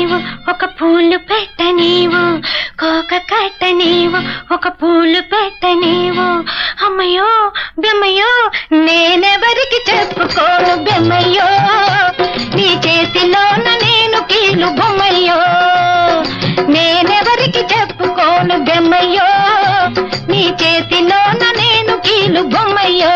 నీవు ఒక పూలు పెట్ట నీవు కోక కట్ట నీవు ఒక పూలు పెట్ట నీవు అమ్మయ్యో బెమ్మయ్యో నేనెవరికి చెప్పుకోను బెమ్మయ్యో నీ చేతిలోన నేను కీలు బొమ్మయ్యో నేనెవరికి చెప్పుకోను బెమ్మయ్యో నీ చేతిలోన నేను కీలు బొమ్మయ్యో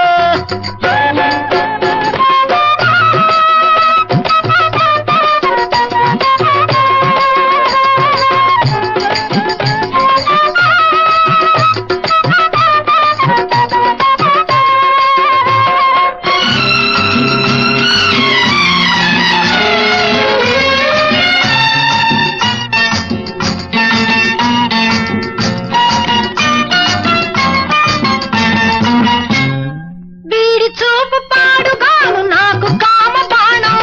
వీడి చూపు పాడుగాను నాకు కామ బాణం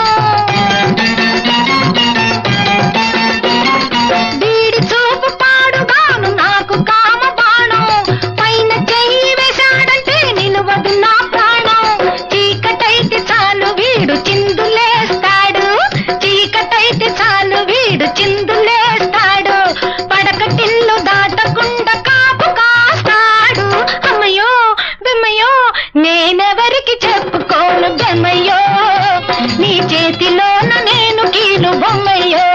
వీడి చూపు పాడుగాను నాకు కామ బాణం పైన చెయ్యి వేశాడంటే నిలువదు నా ప్రాణం చీకటైతే చాలు వీడు చిందులేస్తాడు చీకటైతే చాలు వీడు చిందులేస్తాడు పడకటిల్లు దాటకుండా కాపు కాస్తాడు అమ్మయ్యో బెమ్మయ్యో నేనెవరికి చెప్పుకోను బెమ్మయ్యో నీ చేతిలోన నేను కీలు బొమ్మయ్యో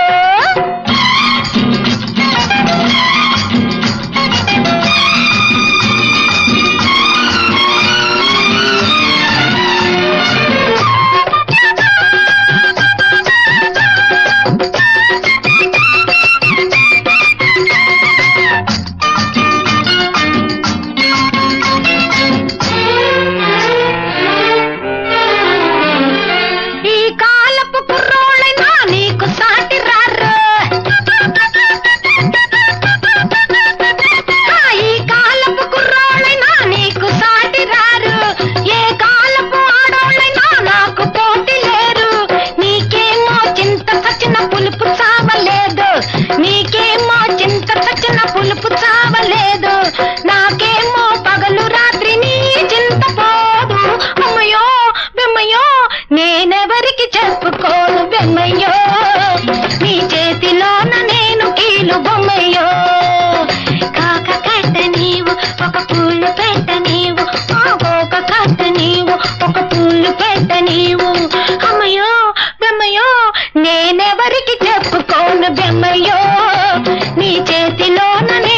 ఈ కాలపు కుర్రోళ్ళైనా నీకు సాటి రారు ఆ, ఈ కాలపు కుర్రోళ్ళైనా నీకు సాటి రారు ఏ కాలపు ఆడోళ్ళైనా నాకు పోటీ లేరు నీకేమో చింత సచిన పులుపు చావలేదు నీకేమో చింత సచిన పులుపు చావలేదు నాకేమో పగలు రాత్రి నీ చింత పోదు అమ్మయ్యో బెమ్మయ్యో నేనెవరికి చెప్పుకోను బెమ్మయ్యో నీ చేతిలోన నేను కీలు బొమ్మయ్యో కాక కట్ట నీవు ఒక పూలు పెట్ట నీవు ఒక కట్ట నీవు ఒక పూలు పెట్ట నీవు అమ్మయ్యో బెమ్మయ్యో నేనెవరికి చెప్పుకోను బెమ్మయ్యో నీ చేతిలోన